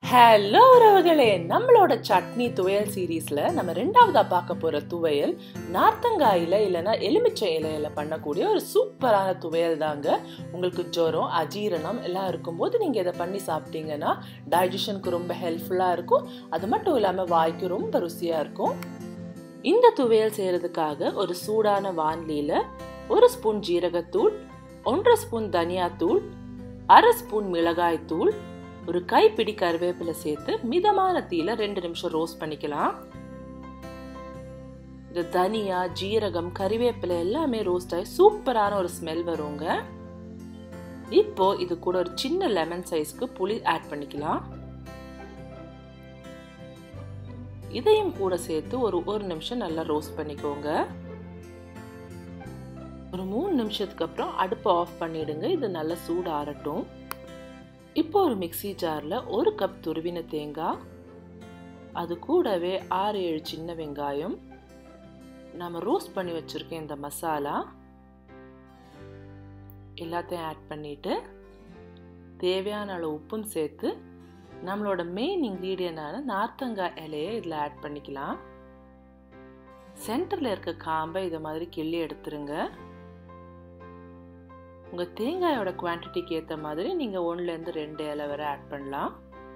hello உறவுகளே நம்மளோட சட்னி துவையல் சீரீஸ்ல நம்ம ரெண்டாவதா பார்க்க போற துவையல் நார்த்தங்காயில இல்லைன்னா எலுமிச்சை இலையில பண்ணக்கூடிய ஒரு சூப்பரான துவையல் தாங்க உங்களுக்கு ஜுரம் அஜீரணம் எல்லாம் இருக்கும்போது நீங்க இதை பண்ணி சாப்பிட்டீங்கன்னா டைஜஷனுக்கு ரொம்ப ஹெல்ப்ஃபுல்லா இருக்கும் அது மட்டும் இல்லாம வாய்க்கு ரொம்ப ருசியா இருக்கும் இந்த துவையல் செய்யறதுக்காக ஒரு சூடான வான்லியில ஒரு ஸ்பூன் ஜீரகத்தூள் ஒன்றரை ஸ்பூன் தனியாத்தூள் அரை ஸ்பூன் மிளகாய் தூள் ஒரு கைப்பிடி கருவேப்பிலை சேர்த்து மிதமான தீல ரெண்டு நிமிஷம் ரோஸ்ட் பண்ணிக்கலாம் இந்த தனியா ஜீரகம் கறிவேப்பிலை எல்லாமே ரோஸ்ட் ஆகி சூப்பரான ஒரு ஸ்மெல் வருங்க இப்போ இது கூட ஒரு சின்ன லெமன் சைஸ்க்கு புளி ஆட் பண்ணிக்கலாம் இதையும் கூட சேர்த்து ஒரு ஒரு நிமிஷம் நல்லா ரோஸ்ட் பண்ணிக்கோங்க ஒரு மூணு நிமிஷத்துக்கு அப்புறம் அடுப்பை ஆஃப் பண்ணிடுங்க இது நல்லா சூடு ஆறட்டும் இப்போ ஒரு மிக்சி ஜாரில் ஒரு கப் துருவின தேங்காய் அது கூடவே ஆறு ஏழு சின்ன வெங்காயம் நம்ம ரோஸ்ட் பண்ணி வச்சுருக்கேன் இந்த மசாலா எல்லாத்தையும் ஆட் பண்ணிட்டு தேவையான அளவு உப்பும் சேர்த்து நம்மளோட மெயின் இன்க்ரீடியண்டான நார்த்தங்காய் இலையை இதில் ஆட் பண்ணிக்கலாம் சென்டரில் இருக்க காம்பை இதை மாதிரி கிள்ளி எடுத்துருங்க உங்கள் தேங்காயோட குவான்டிட்டிக்கு ஏற்ற மாதிரி நீங்கள் ஒன்றுலேருந்து ரெண்டு இலை வரை ஆட் பண்ணலாம்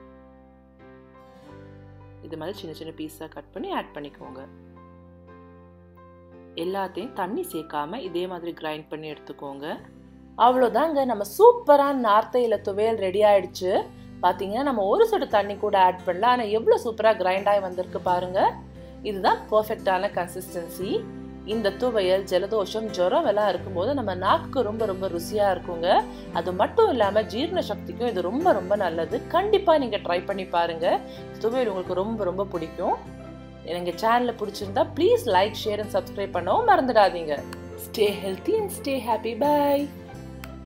இது மாதிரி சின்ன சின்ன பீஸாக கட் பண்ணி ஆட் பண்ணிக்கோங்க எல்லாத்தையும் தண்ணி சேர்க்காம இதே மாதிரி கிரைண்ட் பண்ணி எடுத்துக்கோங்க அவ்வளோதாங்க நம்ம சூப்பரான நார்த்தையில் துவையல் ரெடி ஆயிடுச்சு பார்த்தீங்கன்னா நம்ம ஒரு சொட்டு தண்ணி கூட ஆட் பண்ணல ஆனால் எவ்வளோ சூப்பராக கிரைண்ட் ஆகி வந்திருக்கு பாருங்க இதுதான் பர்ஃபெக்டான கன்சிஸ்டன்சி இந்த துவையல் ஜலதோஷம் ஜுரம் எல்லாம் இருக்கும்போது நம்ம நாக்கு ரொம்ப ரொம்ப ருசியாக இருக்குங்க அது மட்டும் இல்லாமல் ஜீரண சக்திக்கும் இது ரொம்ப ரொம்ப நல்லது கண்டிப்பாக நீங்கள் ட்ரை பண்ணி பாருங்கள் துவையல் உங்களுக்கு ரொம்ப ரொம்ப பிடிக்கும் எங்கள் சேனலை பிடிச்சிருந்தா please like share and subscribe பண்ணவும் மறந்துடாதீங்க stay healthy and stay happy bye